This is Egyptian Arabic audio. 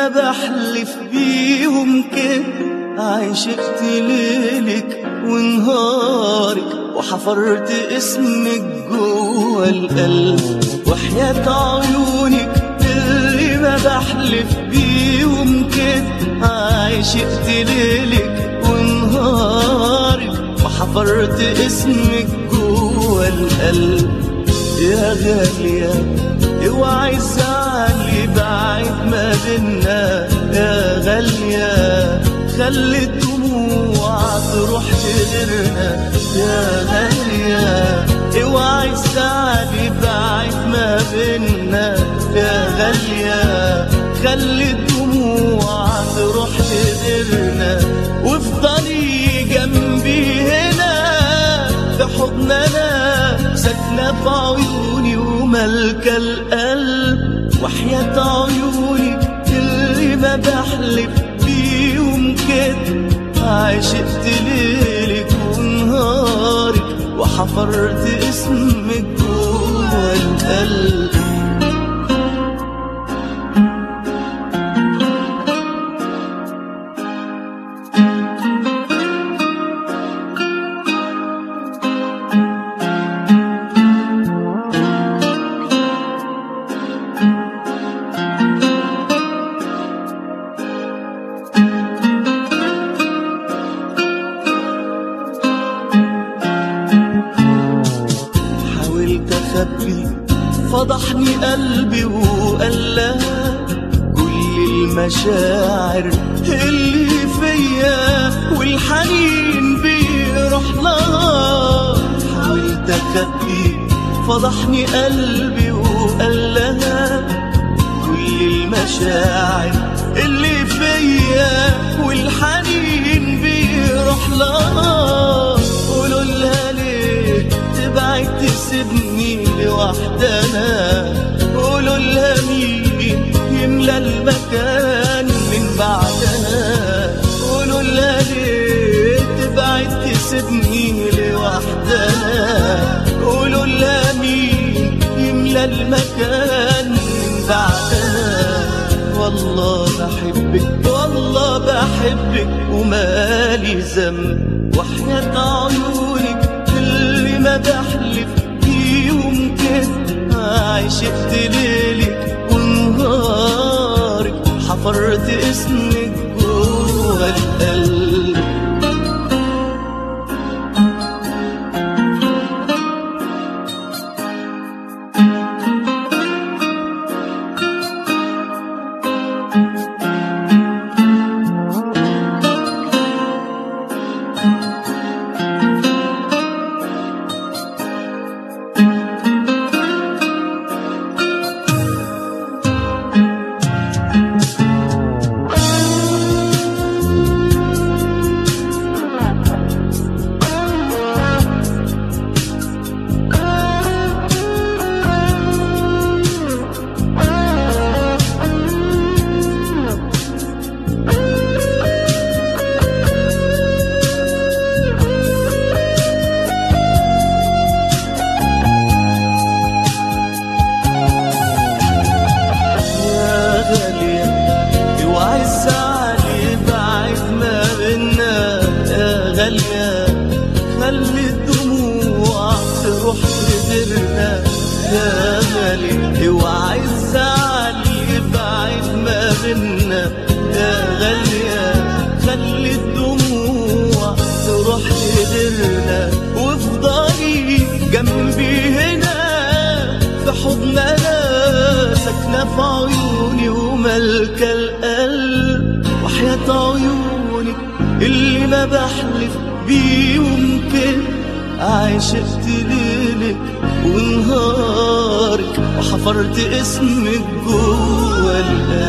ما بحلف بيهم كده عشقت ليلك ونهارك وحفرت اسمك جوه القلب وحياة عيونك اللي ما بحلف بيهم كده عشقت ليلك ونهارك وحفرت اسمك جوه القلب يا غالية اوعي زعلي بعد ما بينا يا غالية خلي الدموع تروح تغيرنا يا غالية اوعي زعلي بعد ما بينا يا غالية خلي الدموع تروح تغيرنا وافضلي جنبي هنا في حضننا ساكنة في عيوني وملكة القلب وحياة عيوني اللي ما بحلف بيهم كده عشقت ليلك ونهارك وحفرت اسمك جوه القلب حاولت اخبي فضحني قلبي وقال لها كل المشاعر اللي فيا والحنين بيروح لها حاولت اخبي فضحني قلبي وقال لها كل المشاعر اللي فيا والحنين بيروح لها قولوا لها ليه تبعد تسيبني لوحدنا قولوا لها مين يملى المكان من بعدها قولوا لها ليه تبعد تسيبني لوحدنا قولوا لها مين يملى المكان من بعدها والله بحبك والله بحبك ومالي ذنب وحياة عيونك اللي ما بحلف بيهم كده عشقت ليلك ونهارك حفرت اسمك جوه القلب يا غالية اوعي الزعل بعد ما بينا يا غالية خلي الدموع تروح تغيرنا يا غالية اوعي الزعل بعد ما بينا يا غالية خلي الدموع تروح تغيرنا وافضلي جنبي هنا في حضننا ساكنة في عيوني وملكة القلب وحياة عيونك اللي ما بحلف بيهم كده عشقت ليلك ونهارك وحفرت اسمك جوه القلب